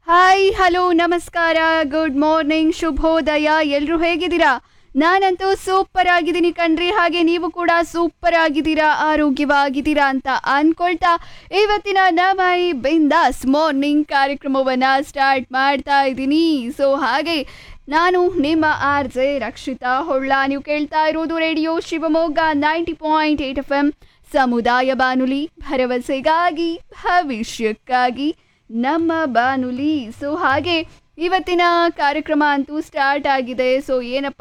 hi hello ನಮಸ್ಕಾರ good morning ಶುಭೋದಯ ಎಲ್ಲರೂ ಹೇಗಿದ್ದೀರಾ ನಾನಂತೂ ಸೂಪರ್ ಆಗಿದ್ದೀನಿ ಕಣ್ರಿ ಹಾಗೆ ನೀವು ಕೂಡ ಸೂಪರ್ ಆಗಿದ್ದೀರಾ ಆರೋಗ್ಯವಾಗಿದ್ದೀರಾ ಅಂತ ಅನ್ಕೊಳ್ತಾ ಇವತ್ತಿನ ನಮ್ಮ ಈ ಬಿಂದಾಸ್ ಮಾರ್ನಿಂಗ್ ಕಾರ್ಯಕ್ರಮವನ್ನು ಸ್ಟಾರ್ಟ್ ಮಾಡ್ತಾ ಇದ್ದೀನಿ ಸೊ ಹಾಗೆ ನಾನು ನಿಮ್ಮ ಆರ್ ಜೆ ರಕ್ಷಿತಾ ಹೊಳ್ಳ ನೀವು ಕೇಳ್ತಾ ಇರೋದು radio Shivamogga ninety point eight F M ಸಮುದಾಯ ಬಾನುಲಿ ಭರವಸೆಗಾಗಿ ಭವಿಷ್ಯಕ್ಕಾಗಿ ನಮ್ಮ ಬಾನುಲಿ ಸೊ ಹಾಗೆ ಇವತ್ತಿನ ಕಾರ್ಯಕ್ರಮ ಅಂತೂ ಸ್ಟಾರ್ಟ್ ಆಗಿದೆ ಸೊ ಏನಪ್ಪ